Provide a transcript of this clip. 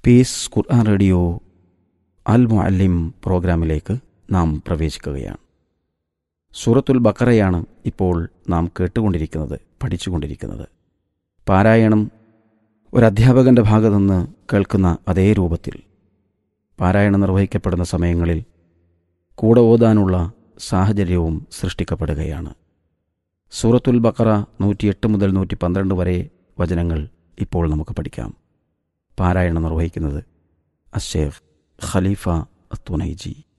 piece ഖുർആൻ radio അൽ മുഅല്ലിം പ്രോഗ്രാമിലേക്ക് നാം പ്രവേശിക്കുകയാണ് സൂറത്തുൽ ബക്കറയാണ് ഇപ്പോൾ നാം കേട്ടുകൊണ്ടിരിക്കുന്നത് പഠിച്ചുകൊണ്ടിരിക്കുന്നത് പാരായണം ഒരധ്യാപകൻ്റെ ഭാഗത്തുനിന്ന് കേൾക്കുന്ന അതേ രൂപത്തിൽ പാരായണം നിർവഹിക്കപ്പെടുന്ന സമയങ്ങളിൽ കൂടെ ഓതാനുള്ള സാഹചര്യവും സൃഷ്ടിക്കപ്പെടുകയാണ് സൂറത്തുൽ ബക്കറ നൂറ്റിയെട്ട് മുതൽ നൂറ്റി പന്ത്രണ്ട് വരെ വചനങ്ങൾ ഇപ്പോൾ നമുക്ക് പഠിക്കാം പാരായണം നിർവഹിക്കുന്നത് അഷേഖ് ഖലീഫ അത്തുനൈജി